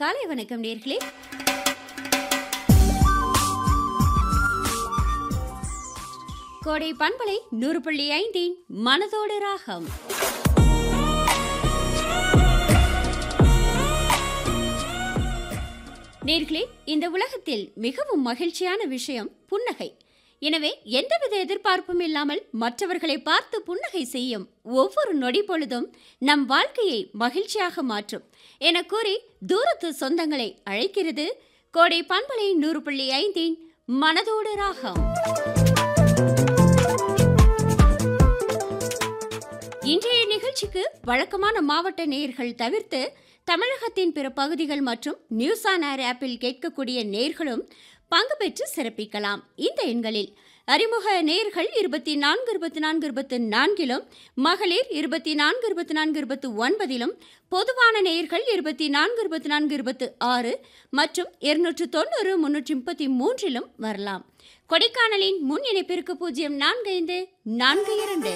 காலை வணக்கம் நேர்களே கோடை பண்பலை நூறு புள்ளி ஐந்தின் மனதோடு ராகம் நேர்களே இந்த உலகத்தில் மிகவும் மகிழ்ச்சியான விஷயம் புன்னகை எனவே எந்தவித எதிர்பார்ப்பும் இல்லாமல் மற்றவர்களை பார்த்து புன்னகை செய்யும் ஒவ்வொரு நொடி பொழுதும் நம் வாழ்க்கையை மகிழ்ச்சியாக மாற்றும் என கூறி தூரத்து சொந்தங்களை அழைக்கிறது கோடை பண்பலை நூறு புள்ளி ஐந்தின் மனதோடு ராகம் இன்றைய நிகழ்ச்சிக்கு வழக்கமான மாவட்ட நேயர்கள் தவிர்த்து தமிழகத்தின் பிற பகுதிகள் மற்றும் நியூஸ் ஆன் ஏர் ஆப்பில் கேட்கக்கூடிய நேர்களும் பங்கு பெற்று சிறப்பிக்கலாம் இந்த எண்களில் அறிமுக நேர்கள் இருபத்தி நான்கு இருபத்தி நான்கு இருபத்தி நான்கிலும் மகளிர் இருபத்தி நான்கு இருபத்தி நான்கு இருபத்தி ஒன்பதிலும் பொதுவான நேர்கள் இருபத்தி நான்கு இருபத்தி நான்கு இருபத்தி ஆறு மற்றும் இருநூற்று தொண்ணூறு முன்னூற்றி முப்பத்தி மூன்றிலும் வரலாம் கொடைக்கானலின் முன் இணைப்பிற்கு பூஜ்ஜியம் நான்கு ஐந்து நான்கு இரண்டு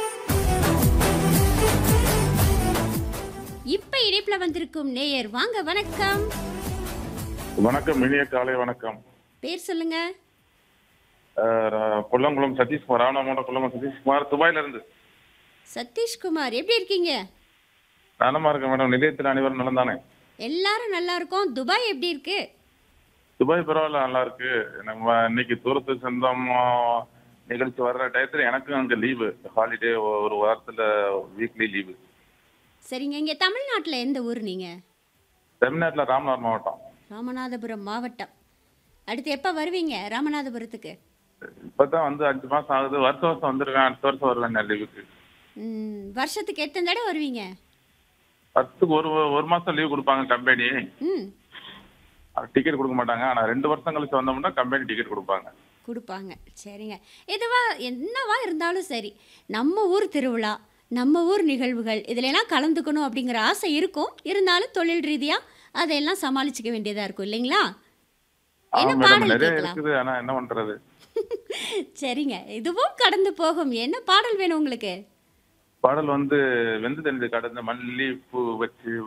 இப்ப இணைப்புல வந்திருக்கும் நேயர் வாங்க வணக்கம் வணக்கம் இனிய காலை வணக்கம் பேர் சொல்லுங்க அஹ் ர- கொல்லங்குளம் சதீஷ்குமார் ராமநாமோட கொல்லங்குளம் சதீஷ்குமார் துபாயில இருந்து சதீஷ்குமார் எப்படி இருக்கீங்க நலமா இருக்கேன் மேடம் நிலையத்தில் அனைவரும் நலம் தானே எல்லாரும் நல்லா இருக்கோம் துபாய் எப்படி இருக்கு துபாய் பரவாயில்ல நல்லா இருக்கு நம்ம இன்னைக்கு தூரத்து சொந்தம் ஆஹ், நிகழ்ச்சி வர்ற டயத்துல எனக்கும் அங்க லீவு ஹாலிடே ஒரு வாரத்துல வீக்லி லீவு சரிங்க இங்க தமிழ்நாட்டுல எந்த ஊர் நீங்க தமிழ்நாட்டுல ராமநாதபுரம் மாவட்டம் ராமநாதபுரம் மாவட்டம் அடுத்து எப்ப வருவீங்க ராமநாதபுரத்துக்கு இப்பதான் வந்து அஞ்சு மாசம் ஆகுது வருஷம் வருஷம் வந்திருக்கேன் அடுத்த வருஷம் வருவேன் நான் லீவுக்கு ம், வருஷத்துக்கு எத்தனை தடவை வருவீங்க வருஷத்துக்கு ஒரு ஒரு மாசம் லீவ் கொடுப்பாங்க கம்பெனி ம் டிக்கெட் கொடுக்க மாட்டாங்க ஆனா ரெண்டு வருஷம் கழிச்சு வந்தோம்னா கம்பெனி டிக்கெட் கொடுப்பாங்க கொடுப்பாங்க சரிங்க எதுவா என்னவா இருந்தாலும் சரி நம்ம ஊர் திருவிழா நம்ம ஊர் நிகழ்வுகள் இதுலலாம் கலந்துக்கணும் அப்படிங்கிற ஆசை இருக்கும் இருந்தாலும் தொழில் ரீதியா அதையெல்லாம் சமாளிச்சுக்க வேண்டியதா இருக்கும் இல்லைங்களா ஆமா என்ன மேடம் பாடல் நிறைய கேட்கலாம் இருக்குது ஆனா என்ன பண்றது சரிங்க இதுவும் கடந்து போகும் என்ன பாடல் வேணும் உங்களுக்கு பாடல் வந்து வெந்து தெரிஞ்சு கடந்த மல்லி பூ வச்சு